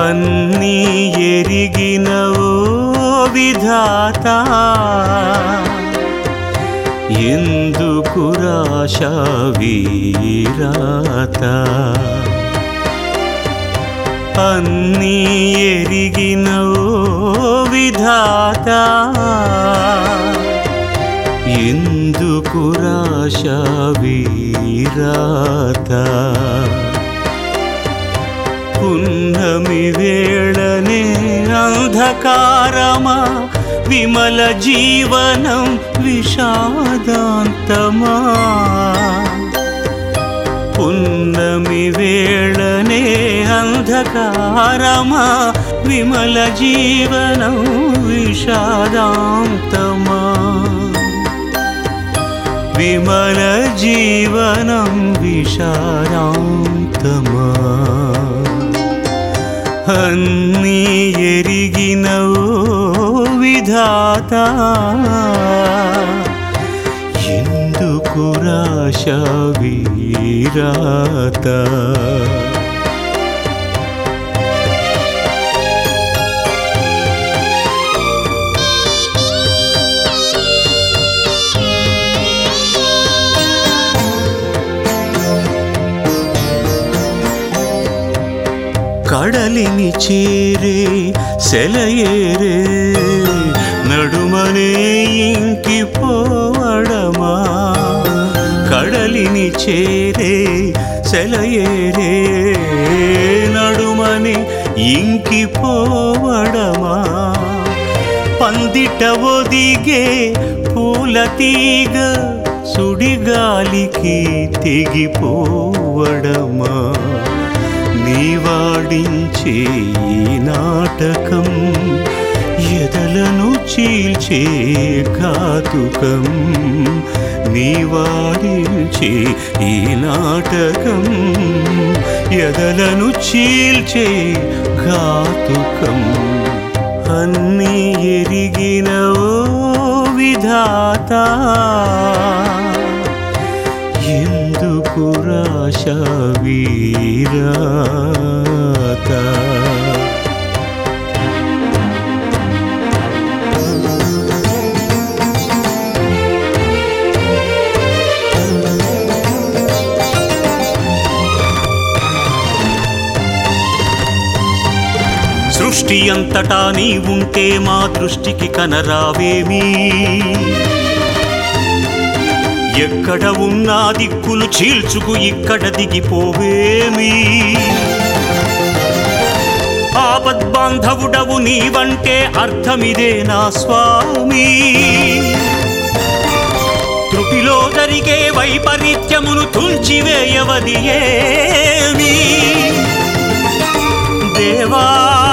అన్నీ ఎరిగినవో విధాత ఎందుకు రాశ వీరాత అన్నీ ఎరిగినవో విధాత ఎందుకు రాశ వీరాత పున్నమి వేళనే అంధకారమా విమల జీవనం విషాదాంతమా పున్నమి వేళనే అంధకారమా విమల జీవనం విషాదాంతమా విమల జీవనం విషాదాంతమా అన్నీ ఎరిగినవో విధాత ఎందుకు రాశ వీరాత కడలిని చేరే సెలయేరే నడుమనే ఇంకి పోవడమా కడలిని చేరే సెలయేరే నడుమనే ఇంకి పోవడమా పందిట ఒదిగే పూల తీగ సుడిగాలికి తెగిపోవడమా నీవాడించే ఈ నాటకం ఎదలను చీల్చే ఘాతుకం నీవాడించే ఈ నాటకం ఎదలను చీల్చే ఘాతుకం అన్నీ ఎరిగినవో విధాత ఎందుకు రాశ వీరాత సృష్టి అంతటా నీ ఉంటే మా దృష్టికి కనరావేమీ ఎక్కడ ఉన్నా దిక్కులు చీల్చుకు ఇక్కడ దిగిపోవేమి ఆపద్బాంధవుడవు నీవంటే అర్థమిదే నా స్వామి త్రుటిలో జరిగే వైపరీత్యమును తుంచివేయవది ఏమి దేవా